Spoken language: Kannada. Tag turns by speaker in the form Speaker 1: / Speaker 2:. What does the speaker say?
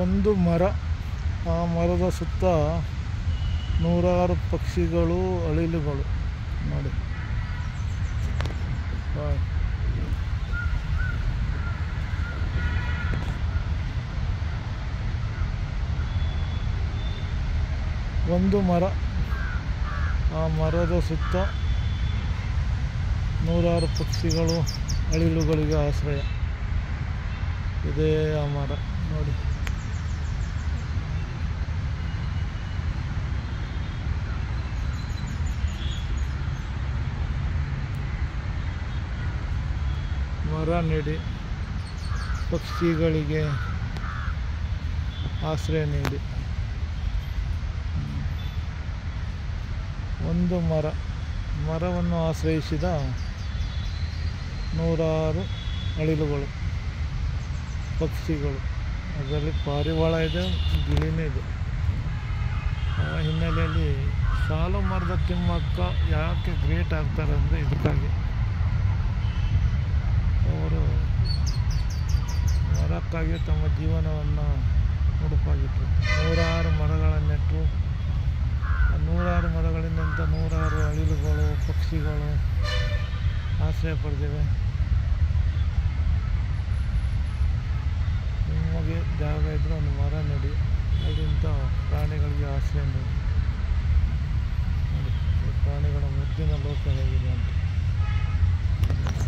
Speaker 1: ಒಂದು ಮರ ಆ ಮರದ ಸುತ್ತ ನೂರಾರು ಪಕ್ಷಿಗಳು ಅಳಿಲುಗಳು ನೋಡಿ ವಾಹ್. ಒಂದು ಮರ ಆ ಮರದ ಸುತ್ತ ನೂರಾರು ಪಕ್ಷಿಗಳು ಅಳಿಲುಗಳಿಗೆ ಆಶ್ರಯ ಇದೇ ಆ ಮರ ನೋಡಿ ಮರ ನೀಡಿ ಪಕ್ಷಿಗಳಿಗೆ ಆಶ್ರಯ ನೀಡಿ ಒಂದು ಮರ ಮರವನ್ನು ಆಶ್ರಯಿಸಿದ ನೂರಾರು ಅಳಿಲುಗಳು ಪಕ್ಷಿಗಳು ಅದರಲ್ಲಿ ಪಾರಿವಾಳ ಇದೆ ಗಿಳಿನೇ ಇದೆ ಆ ಹಿನ್ನೆಲೆಯಲ್ಲಿ ಸಾಲು ಮರದ ತಿಮ್ಮಕ್ಕ ಯಾಕೆ ಗ್ರೇಟ್ ಆಗ್ತಾರೆ ಅಂದರೆ ಇದಕ್ಕಾಗಿ ಅವರು ಮರಕ್ಕಾಗಿ ತಮ್ಮ ಜೀವನವನ್ನು ಮುಡುಪಾಗಿಟ್ಟರು ನೂರಾರು ಮರಗಳನ್ನು ನೆಟ್ಟರು ಆ ನೂರಾರು ಮರಗಳಿಂದಂಥ ನೂರಾರು ಅಳಿಲುಗಳು ಪಕ್ಷಿಗಳು ಆಶ್ರಯ ಪಡೆದಿವೆ ನಿಮಗೆ ಜಾಗ ಇದ್ದರೆ ಒಂದು ಮರ ನೆಡಿ ಅದರಿಂದ ಪ್ರಾಣಿಗಳಿಗೆ ಆಶ್ರಯ ನೀಡಿ ನೋಡಿ ಈ ಪ್ರಾಣಿಗಳ ಮುದ್ದಿನ ಲೋಕ ಹೇಗಿದೆ ಅಂತ